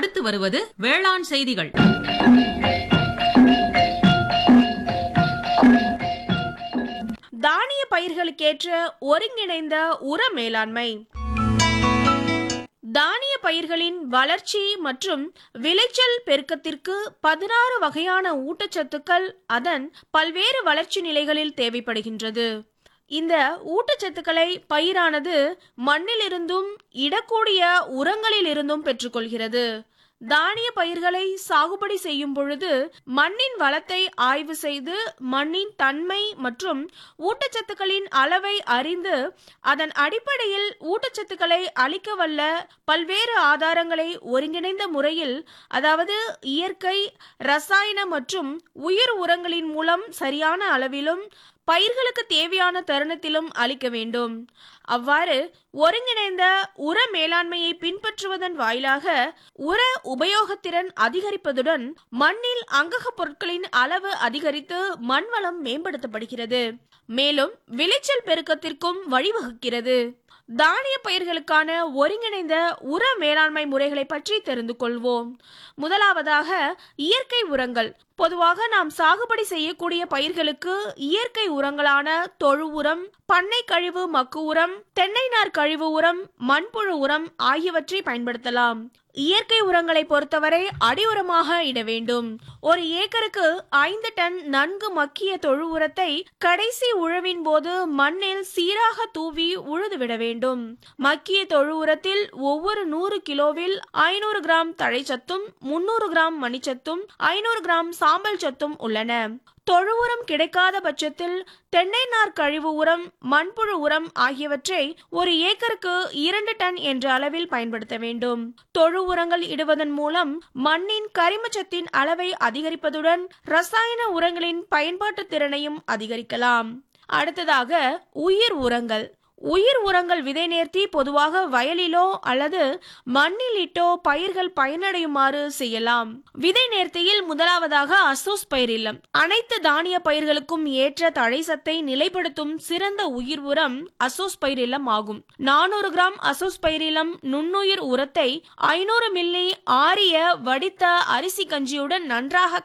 அடுத்து வருவது வேளாண் செய்திகள் தானிய பயிர்களுக்கேற்ற ஒருங்கிணைந்த உர மேலாண்மை தானிய பயிர்களின் வளர்ச்சி மற்றும் விளைச்சல் பெருக்கத்திற்கு பதினாறு வகையான ஊட்டச்சத்துக்கள் அதன் பல்வேறு வளர்ச்சி நிலைகளில் தேவைப்படுகின்றது இந்த ஊட்டச்சத்துக்களை பயிரானது மண்ணிலிருந்தும் இடக்கூடிய உரங்களிலிருந்தும் பெற்றுக்கொள்கிறது தானிய பயிர்களை சாகுபடி செய்யும் பொழுது மண்ணின் வளத்தை ஆய்வு செய்து மண்ணின் தன்மை மற்றும் ஊட்டச்சத்துக்களின் அளவை அறிந்து அதன் அடிப்படையில் ஊட்டச்சத்துக்களை அளிக்க வல்ல பல்வேறு ஆதாரங்களை ஒருங்கிணைந்த முறையில் அதாவது இயற்கை ரசாயன மற்றும் உயிர் உரங்களின் மூலம் சரியான அளவிலும் பயிர்களுக்கு தேவையான தருணத்திலும் அளிக்க வேண்டும் அவ்வாறு ஒருங்கிணைந்த உர மேலாண்மையை பின்பற்றுவதன் வாயிலாக உர உபயோகத்திறன் அதிகரிப்பதுடன் மண்ணில் அங்கக பொருட்களின் அளவு அதிகரித்து மண் வளம் மேம்படுத்தப்படுகிறது மேலும் விளைச்சல் பெருக்கத்திற்கும் வழிவகுக்கிறது தானிய பயிர்களுக்கான ஒருங்கிணைந்த உர மேலாண்மை முறைகளை பற்றி தெரிந்து கொள்வோம் முதலாவதாக இயற்கை உரங்கள் பொதுவாக நாம் சாகுபடி செய்யக்கூடிய பயிர்களுக்கு இயற்கை உரங்களான தொழு உரம் பண்ணை கழிவு மக்கு உரம் தென்னை நார் கழிவு உரம் மண்புழு உரம் ஆகியவற்றை பயன்படுத்தலாம் இயற்கை உரங்களை பொறுத்தவரை அடி உரமாக இட வேண்டும் ஒரு ஏக்கருக்கு ஐந்து டன் நன்கு மக்கிய தொழு உரத்தை கடைசி உழவின் போது மண்ணில் சீராக தூவி உழுதுவிட வேண்டும் மக்கிய தொழு உரத்தில் ஒவ்வொரு நூறு கிலோவில் ஐநூறு கிராம் தழைச்சத்தும் முன்னூறு கிராம் மணிச்சத்தும் ஐநூறு கிராம் சாம்பல் சத்தும் உள்ளன தொழு உரம் கிடைக்காத பட்சத்தில் தென்னை நார் கழிவு உரம் மண்புழு உரம் ஆகியவற்றை ஒரு ஏக்கருக்கு இரண்டு டன் என்ற அளவில் பயன்படுத்த வேண்டும் தொழு உரங்கள் இடுவதன் மூலம் மண்ணின் கரிமச்சத்தின் அளவை அதிகரிப்பதுடன் ரசாயன உரங்களின் பயன்பாட்டு திறனையும் அதிகரிக்கலாம் அடுத்ததாக உயிர் உரங்கள் உயிர் உரங்கள் விதை நேர்த்தி பொதுவாக வயலிலோ அல்லது மண்ணில் இட்டோ பயிர்கள் பயனடையுமாறு செய்யலாம் விதை நேர்த்தியில் முதலாவதாக அசோஸ் பயிரில்லம் அனைத்து தானிய பயிர்களுக்கும் ஏற்ற தழைசத்தை நிலைப்படுத்தும் சிறந்த உயிர் உரம் அசோஸ் பயிரில்லம் ஆகும் நானூறு கிராம் அசோஸ் பயிரிலம் நுண்ணுயிர் உரத்தை ஐநூறு மில்லி ஆரிய வடித்த அரிசி கஞ்சியுடன் நன்றாக